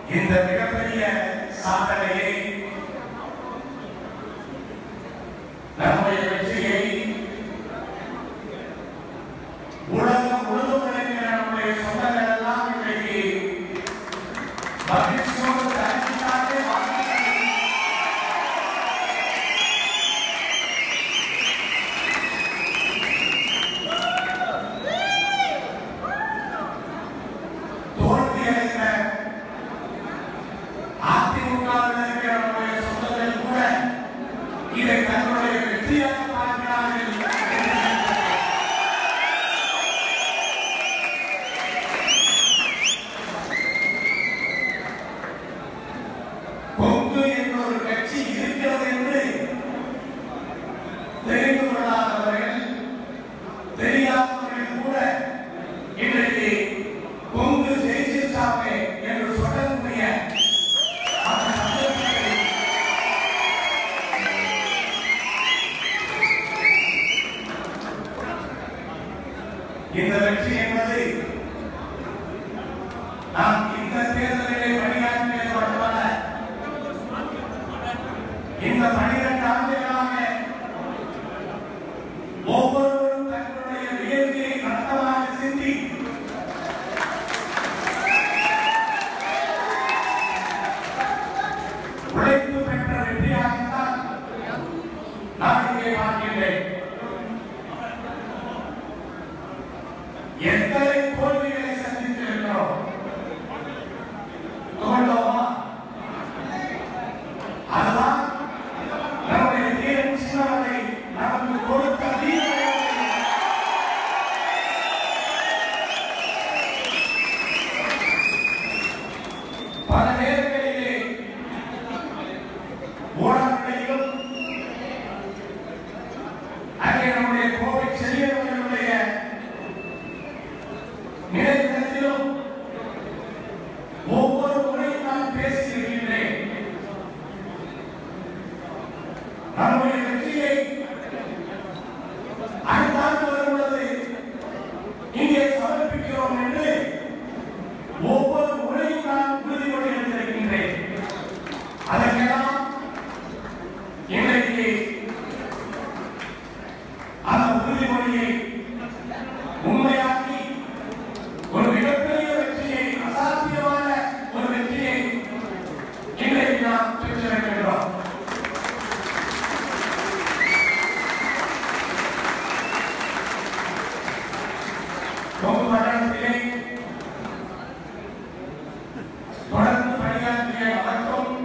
இந்த மிகப்பெரிய சாதனையை நம்முடைய வெற்றியை உலகம் முழுவதும் இருக்கிற நம்முடைய சொந்தங்கள் எல்லாம் இன்றைக்கு மகிழ்ச்சியோடு தனித்தாலே வாழ்கிறார்கள். தோல்வி அடைந்த அதிமுகவில் இருக்கிற நம்முடைய சொந்தங்கள் கூட இதை தன்னுடைய வெற்றியாக பார்க்கிறார்கள் என்று நினைக்கிறேன். கொங்கு என்ற ஒரு கட்சி இருக்கிறது என்று தெரிந்து கொள்ளாதவர்கள் தெரியாதவர்கள் கூட இன்றைக்கு கொங்கு ஜெயிச்சிருச்சாமே என்று சொல்லக்கூடிய அந்த சந்தோஷத்தை இந்த வெற்றி என்பது நாம் இந்த தேர்தலிலே பணியாற்றியது மட்டுமல்ல இந்த பனிரெண்டு ஆண்டுகளாக ஒவ்வொருவரும் தங்களுடைய வியர்வையை ரத்தமாக சிந்தி உழைப்பு பெற்ற வெற்றியாகத்தான் நான் இங்கே பார்க்கின்றேன் எத்தனை தோல்விகளை சந்தித்திருக்கிறோம் தோல்வோமா அதுதான் நம்முடைய தீரன் சின்னவரை நமக்கு கொடுத்த தீர்வை பல நேரங்களிலே ஊடகங்களிலும் அங்கே நம்முடைய கோவை செல்லியவர்களுடைய நிலையத்திலும் ஒவ்வொரு முறையும் நான் பேசியிருக்கின்றேன் நம்முடைய வெற்றியை அடுத்த ஆண்டு வரும்பொழுது இங்கே சமர்ப்பிக்கிறோம் என்று ஒவ்வொரு முறையும் நான் உறுதிமொழி எடுத்திருக்கின்றேன் அதற்கெல்லாம் இன்றைக்கு அந்த உறுதிமொழியை உண்மையாக்கி ஒரு மிகப்பெரிய வெற்றியை அசாத்தியமான ஒரு வெற்றியை இன்றைக்கு நாம் பெற்றிருக்கின்றோம் கொங்கு மண்டலத்திலே தொடர்ந்து பணியாற்றிய நமக்கும்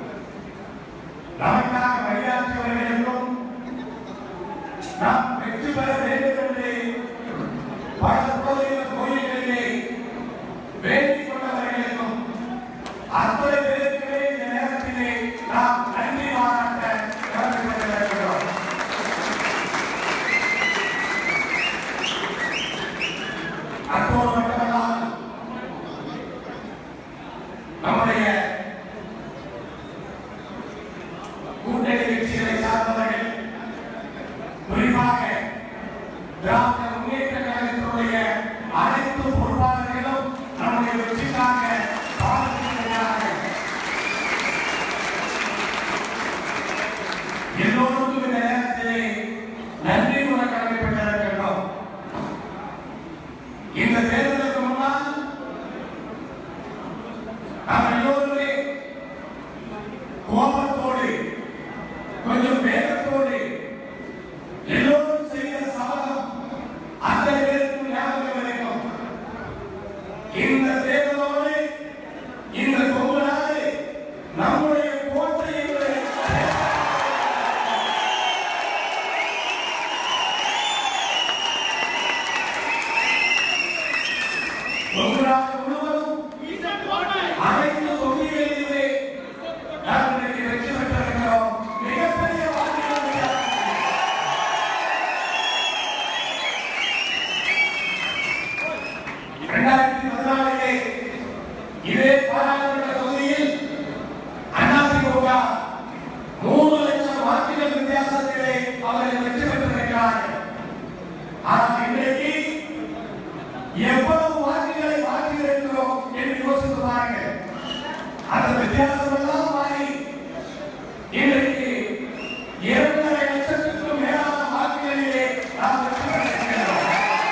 நமக்காக பணியாற்றியவர்களுக்கும் நாம் வெற்றி பெற வேண்டும் என்று பல கோயில் கோயில்களிலே வேண்டிக் கொண்டவர்களுக்கும் அத்தனை பேருக்குமே இந்த நேரத்திலே நாம் நன்றி பாராட்ட கடமைப்பட்டிருக்கிறோம் அத்தோடு மட்டுமல்லாமல் நம்முடைய கூட்டணி கட்சிகளை சார்ந்தவர்கள் குறிப்பாக திராவிட முன்னேற்ற கழகத்தினுடைய அனைத்து பொறுப்பாளர்களும் நம்முடைய வெற்றிக்காக பாடுபடுகிறார்கள் எல்லோருக்கும் இந்த நேரத்திலே நன்றி கூற கடமைப்பட்டிருக்கின்றோம் இந்த தேர்தலுக்கு முன்னால் நாம் எல்லோருமே கோபத்தோடு கொஞ்சம் வேகத்தோடு எல்லோரும் செய்த சபதம் அத்தனை பேருக்கும் ஞாபகம் இருக்கும் இந்த தேர்தலோடு இந்த கொங்கு நாடு நம்முடைய கோட்டை என்று கொங்கு நாடு முழுவதும் அனைத்து தொகுதிகளிலுமே நாம் இன்றைக்கு வெற்றி பெற்றிருக்கிறோம் மிகப்பெரிய வாக்குகள் வித்தியாசம். இரண்டாயிரத்தி பதினாலிலே இதே பாராளுமன்ற தொகுதியில் அதிமுக மூணு லட்சம் வாக்குகள் வித்தியாசத்திலே அவர்கள் வெற்றி பெற்றிருக்கிறார்கள் ஆனால் இன்றைக்கு எவ்வளவு வாக்குகளை வாங்கியிருக்கிறோம் என்று யோசித்து பாருங்கள் அந்த வித்தியாசம் எல்லாம் மாறி இன்றைக்கு இரண்டரை லட்சத்துக்கும் மேலான வாக்குகளிலே நாம் வெற்றி பெற்றிருக்கிறோம்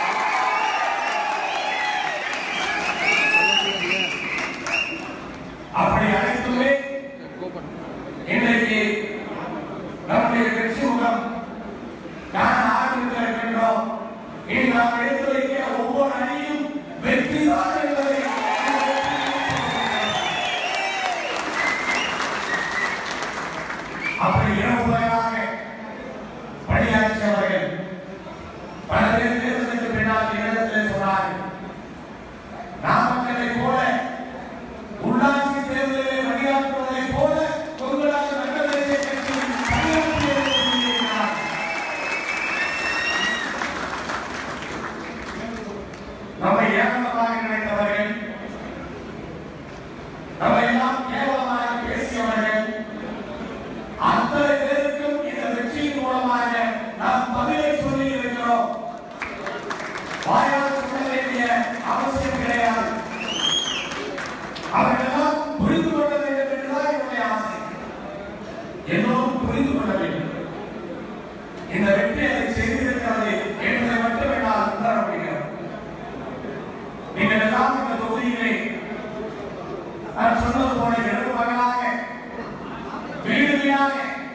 அப்படி அனைத்துமே இன்றைக்கு நம்முடைய கட்சி முகம் காண ஆரம்பித்திருக்கின்றோம் இன்று நாம் எடுத்து வைக்கிற ஒவ்வொரு அணியும் வெற்றிதான் என்பதை அப்படி இரவு பகலாக பணியாற்றியவர்கள் பல பேர் தேர்தலுக்கு பின்னால் இடத்திலே சொன்னார்கள் நாமக்கலை போல உள்ளாட்சி தேர்தலிலே பணியாற்றுவதை போல கொங்குநாட்டு மக்கள் தேசிய கட்சி பணியாற்றியதை சொல்லியிருக்கிறார். நம்மை ஏளனமாக நினைத்தவர்கள் நம்மை எல்லாம் கேவலமாக பேசியவர்கள் அத்தனை பேருக்கும் இந்த வெற்றியின் மூலமாக நாம் பதிலை சொல்லி இருக்கிறோம் வாயால் சொல்ல வேண்டிய அவசியம் கிடையாது அவர்களெல்லாம் புரிந்து கொள்ள வேண்டும் என்றுதான் என்னுடைய ஆசை எல்லோரும் புரிந்து கொள்ள வேண்டும் இந்த வெற்றி அதை செய்திருக்கிறது என்பதை மட்டும் என்னால் உணர முடிகிறது நீங்கள் எல்லாம் இந்த தொகுதியிலே நான் சொன்னது போல இரவு பகலாக வீடு வீடாக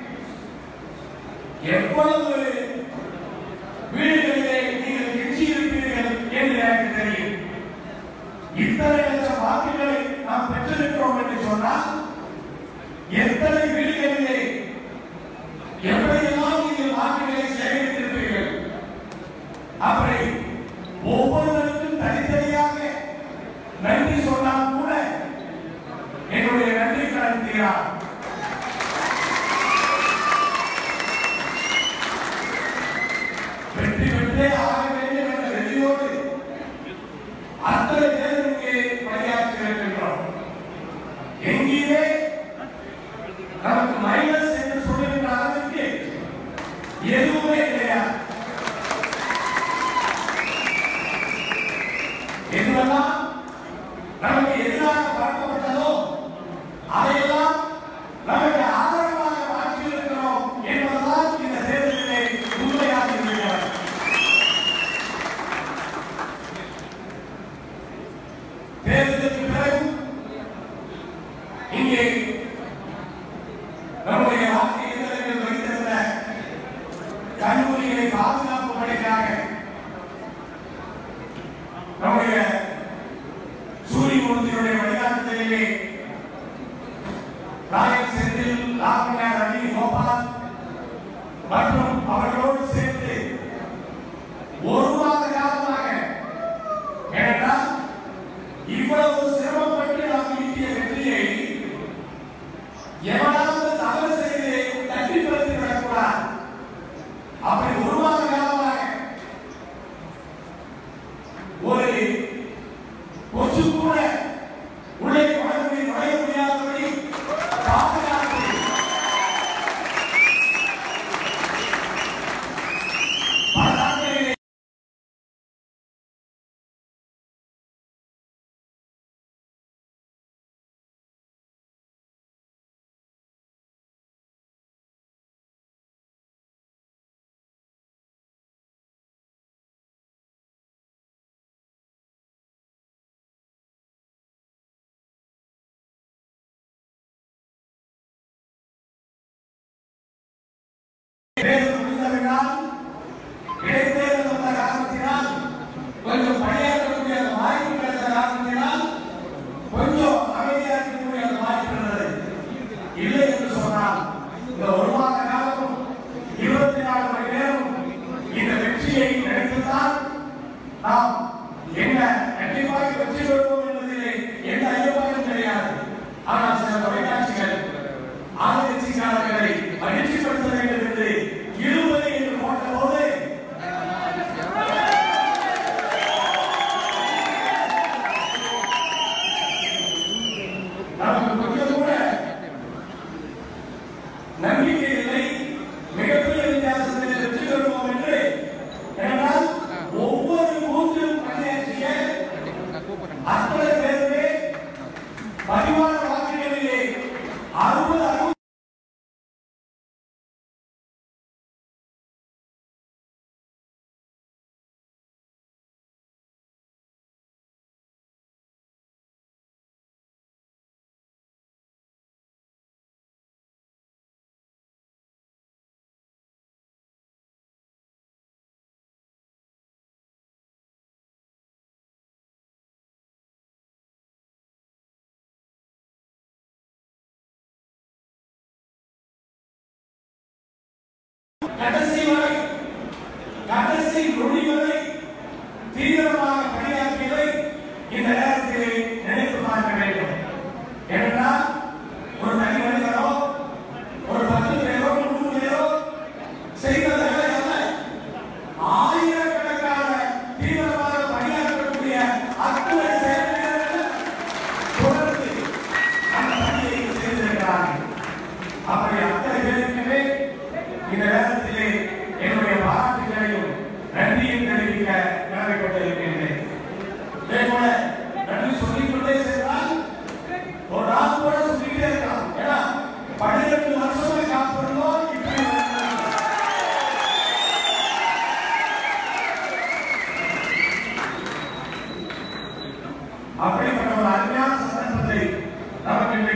எவ்வளவு வீடுகளிலே நீங்கள் எஞ்சியிருப்பீர்கள் என்று எனக்கு தெரியும் இத்தனை லட்சம் வாக்குகளை நாம் பெற்றிருக்கிறோம் என்று சொன்னால் எத்தனை வீடுகளிலே எப்படியெல்லாம் நீங்கள் வாக்குகளை சேகரித்திருப்பீர்கள் அப்படி ஒவ்வொருவருக்கும் தனித்தனியாக நன்றி சொன்னால் கூட என்னுடைய நன்றி கடன் தீரார் வெற்றி பெற்றே ஆக வேண்டும் என்ற வெற்றியோடு அத்தனை பேருக்கு பணியாற்றி இருக்கின்றோம் எங்கேயுமே நமக்கு மைனஸ் என்று சொல்லுகின்ற அளவுக்கு எதுவுமே கிடையாது எதுவெல்லாம் நமக்கு எதிராக பறக்கப்பட்டதோ அதையெல்லாம் நமக்கு ஆதரவாக மாற்றியிருக்கிறோம் என்பதுதான் இந்த தேர்தலிலே உண்மையாக இருக்கிறது தேர்தலுக்கு பிறகு இங்கே நம்முடைய வாக்கு எந்திரங்கள் வைத்திருந்த கல்லூரிகளை பாதுகாப்பு பணிக்காக நம்முடைய சூரியமூர்த்தியுடைய வழிகாட்டுதலிலே ராயல் செந்தில் லாவண்யா ரவி கோபால் மற்றும் அவர்களோடு சேர்த்து ஒரு மாத காலமாக ஏனென்றால் இவ்வளவு சிரமப்பட்டு நாம் ஈட்டிய வெற்றியை எவனாவது தவறு செய்து தட்டி பறித்து விடக்கூடாது அப்படி ஒரு மாத காலமாக ஒரு கொசு கூட உள்ளே வளர்ந்து நுழைய முடியாதபடி பாதுகாப்பு பல நாட்களிலே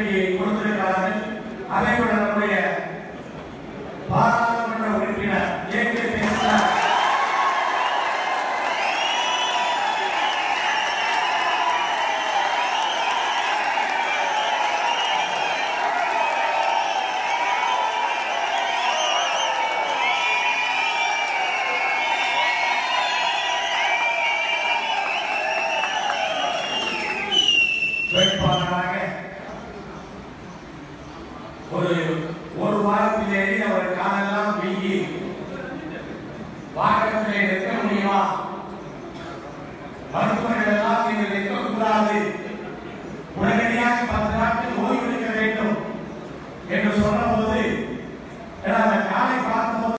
இன்றைக்கு கொடுத்திருக்கிறார்கள் அதை விட நம்முடைய பாராளுமன்ற உறுப்பினர் ஏ கே பேசினார் வேட்பாளராக ஒரு ஒரு வாரத்திலேயே அவர் காலெல்லாம் வீங்கி வாகனத்திலே நிற்க முடியுமா மருத்துவர்கள் எல்லாம் நீங்கள் நிற்கக்கூடாது உடனடியாக பத்து நாட்கள் ஓய்வு எடுக்க வேண்டும் என்று சொன்னபோது ஏன்னா அந்த காலை பார்த்தபோது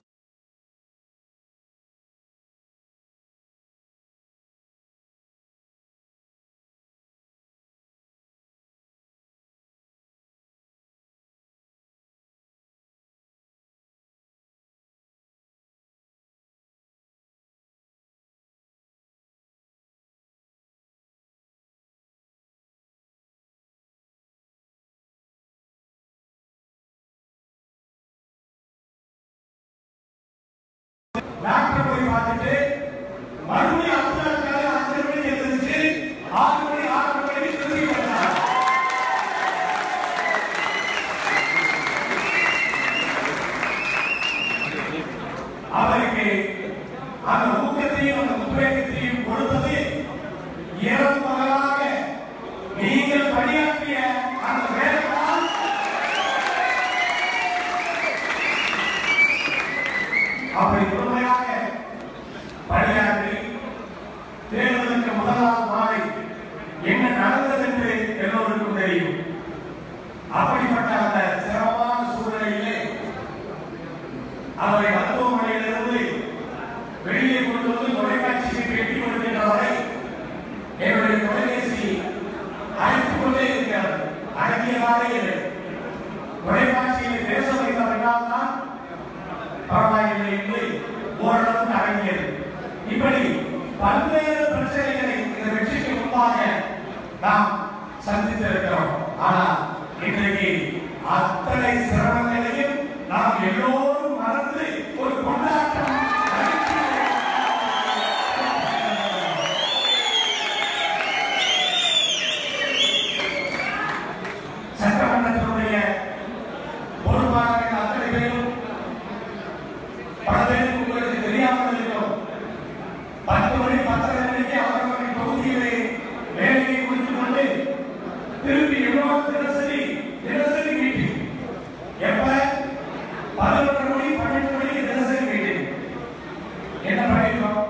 டாக்டர் போய் பார்த்துட்டு மறுபடியும் அடுத்த நாள் காலை அஞ்சரை மணிக்கு எழுந்திருச்சு ஆறு மணி ஆறு மணிக்கு திரும்பி வந்தார் அவருக்கு அந்த ஊக்கத்தையும் அந்த உத்வேகத்தையும் கொடுத்தது இரவு பகலாக நீங்கள் பணியாற்றிய அந்த வேலைதான் அப்படி முழுமையாக பணியாற்றி தேர்தலுக்கு முதலாம் மாறி என்ன நடந்தது என்று எல்லோருக்கும் தெரியும் அப்படிப்பட்ட அந்த சிரமமான சூழ்நிலையிலே அவரை மருத்துவமனையிலிருந்து வெளியே கொண்டு வந்து தொலைக்காட்சிக்கு பேட்டி கொடுக்கின்ற வரை என்னுடைய தொலைபேசி அழைத்துக் கொண்டே இருக்கிறது அடங்கியதாக இல்லை தொலைக்காட்சியில் பேச வைத்த பின்னால் தான் பரவாயில்லை என்று ஓரளவுக்கு அடங்கியது இப்படி பல்வேறு பிரச்சனைகளை இந்த வெற்றிக்கு முன்பாக நாம் சந்தித்திருக்கிறோம் ஆனால் இன்றைக்கு அத்தனை சிரமங்களையும் நாம் எல்லோரும் மறந்து ஒரு கொண்டாட்டம் சட்டமன்றத்தினுடைய பொறுப்பாளர்கள் அத்தனை பேரும் பல பேருக்கு உங்களுக்கு தெரியாமல் இருக்கும் பத்து மணி பத்தரை மணிக்கு அவரவரின் தொகுதியிலே வேலையை முடித்துக் கொண்டு திருப்பி எவ்வளவு தினசரி தினசரி மீட்டிங் எப்ப பதினொன்று மணி பன்னெண்டு மணிக்கு தினசரி மீட்டிங் என்ன பண்ணிருக்கோம்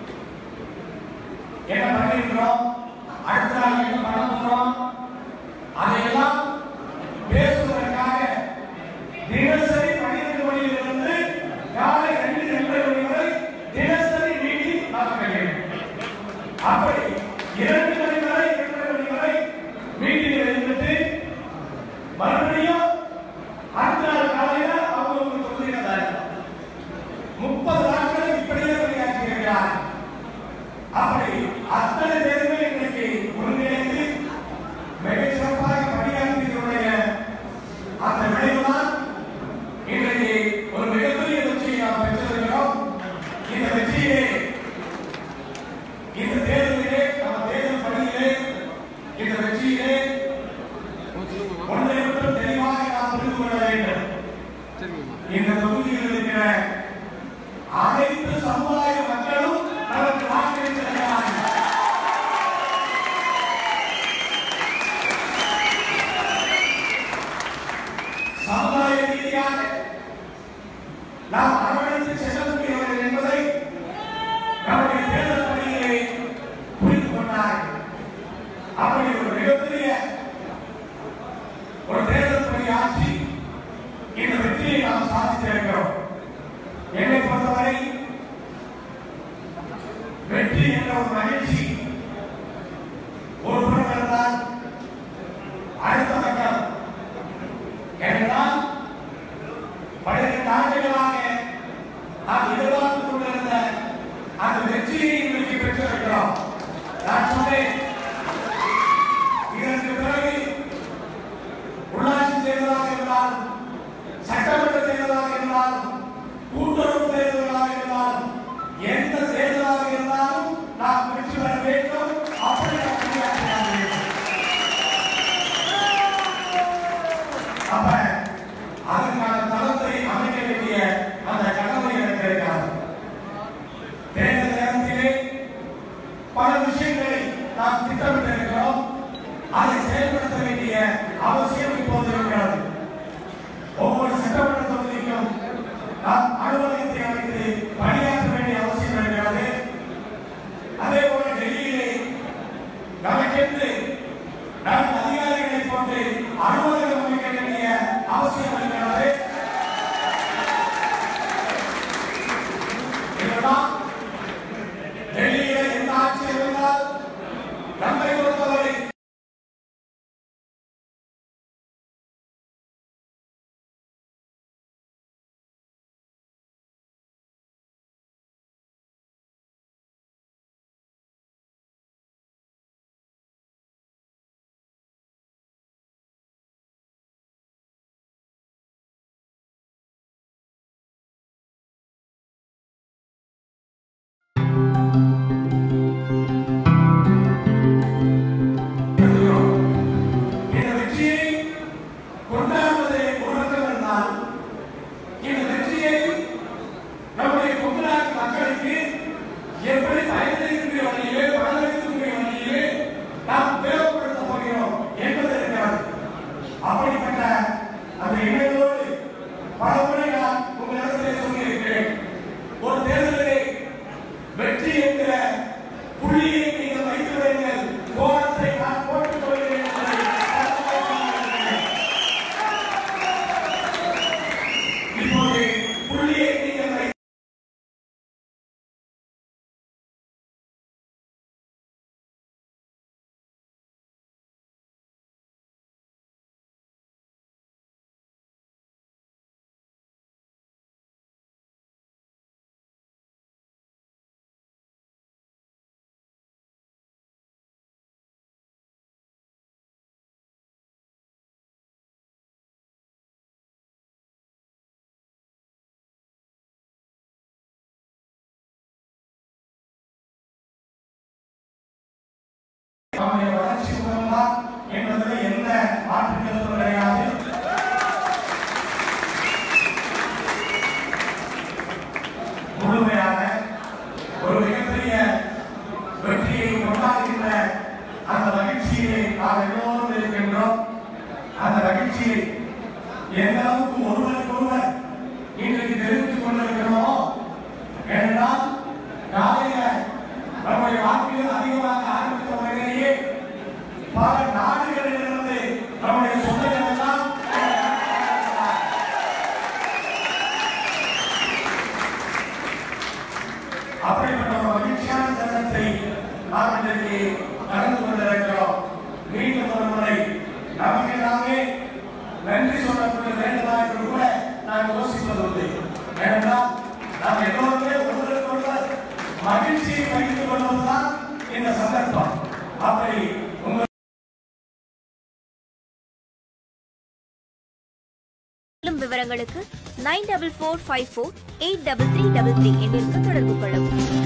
என்ன பண்ணிருக்கிறோம் அடுத்த நாள் என்ன பண்ண போறோம் அதையெல்லாம் பேசுவதற்காக தினசரி பன்னிரண்டு மணியிலிருந்து காலை ரெண்டு ரெண்டரை மணி வரை தினசரி மீட்டிங் நடத்த வேண்டும் அப்படி இரண்டு மணி வரை இரண்டரை மணி வரை மீட்டிங்கில் இருந்துட்டு மறுபடியும் அடுத்த நாள் காலையில அவங்க சொல்லியிருந்தார் முப்பது நாட்கள் இப்படியே பணியாற்றி இருக்கிறார் அப்படி அத்தனை பேருமே இன்னைக்கு ஒருங்கிணைந்து மிக சிறப்பாக பணியாற்றியவருடைய அந்த விளைவுதான் இன்றைக்கு ஒரு மிகப்பெரிய வெற்றியை நாம் பெற்றிருக்கிறோம் இந்த வெற்றியிலே இந்த தேர்தலிலே நம்ம தேர்தல் பணியிலே இந்த வெற்றியிலே ஒன்றை மட்டும் தெளிவாக நாம் புரிந்து கொள்ள வேண்டும் இந்த தொகுதியில் இருக்கிற அனைத்து சமுதாய மக்களும் நமக்கு வாக்களித்திருக்கிறார்கள் சமுதாய ரீதியாக நாம் அரவணைத்து செல்லக்கூடியவர்கள் என்பதை நம்முடைய தேர்தல் பணியிலே புரிந்து கொண்டார்கள் அப்படி ஒரு மிகப்பெரிய ஒரு தேர்தல் பணி ஆட்சி இந்த வெற்றியை நாம் சாதித்திருக்கிறோம் என்னை பொறுத்தவரை வெற்றி என்ற ஒரு மகிழ்ச்சி ஒரு புறம் இருந்தால் அடுத்த பக்கம் ஏனென்றால் பன்னிரண்டு ஆண்டுகளாக செயல்படுத்த வேண்டிய அவசியம் இப்போது இருக்கிறது ஒவ்வொரு சட்டமன்ற தொகுதிக்கும் நாம் அலுவலகத்தை அமைத்து பணியாற்ற வேண்டிய அவசியம் இருக்கிறது அதே போல டெல்லியிலே நமக்கென்று நம் அதிகாரிகளை போன்று அலுவலகம் அமைக்க வேண்டிய அவசியம் இருக்கிறது இதெல்லாம் டெல்லியிலே எந்த ஆட்சி இருந்தால் நம்மை பொறுத்தவரை இருக்கிறோம். இந்த வெற்றியை கொண்டாடுவதை உணர்ந்தவர் என்றால் இந்த வெற்றியை நம்முடைய கொங்குநாட்டு மக்களுக்கு எப்படி பயனளிக்கின்ற வழியிலே பலனளிக்கின்ற வழியிலே நாம் உபயோகப்படுத்த போகிறோம் என்பது இருக்கிறது அப்படிப்பட்ட அந்த இணையோடு பலமுறை நான் உங்களிடத்திலே சொல்லியிருக்கிறேன் ஒரு தேர்தலிலே வெற்றி என்கிற புள்ளியை நீங்கள் வைத்து வைங்கள் கோலத்தை நான் போட்டுக் கொள்கிறேன் என்பதை அறிமுகப்படுத்துகிறேன். இப்போது புள்ளியை நீங்கள் வை- நம்முடைய வளர்ச்சி மூலம்தான் என்பதில் எந்த மாற்று கருத்தும் கிடையாது முழுமையாக ஒரு மிகப்பெரிய வெற்றியை கொண்டாடுகின்ற அந்த மகிழ்ச்சியிலே நாம் எல்லோரும் இருக்கின்றோம் அந்த மகிழ்ச்சியை எந்த அளவுக்கு ஒருவருக்கு ஒருவர் இன்றைக்கு தெரிவித்துக் கொண்டிருக்கிறோமோ ஏனென்றால் காலையில நம்முடைய வாக்குகள் அதிகமாக ஆரம்பித்த உடனேயே பல நாடுகளிலிருந்து நம்முடைய சொந்தங்கள் எல்லாம் அப்படிப்பட்ட ஒரு மகிழ்ச்சியான தருணத்தை நாம் இன்றைக்கு நடந்து கொண்டிருக்கிறோம் மீண்டும் ஒரு முறை நமக்கு நாமே நன்றி சொல்லக்கூடிய வேண்டுமா என்று கூட நான் யோசிப்பதில்லை ஏனென்றால் நாம் எல்லோருமே ஒருவருக்கு ஒருவர் மகிழ்ச்சியை பகிர்ந்து கொள்வதுதான் இந்த சந்தர்ப்பம் அப்படி உங்கள் மேலும் விவரங்களுக்கு nine double four five four eight double three double three எண்ணிற்கு தொடர்பு கொள்ளவும்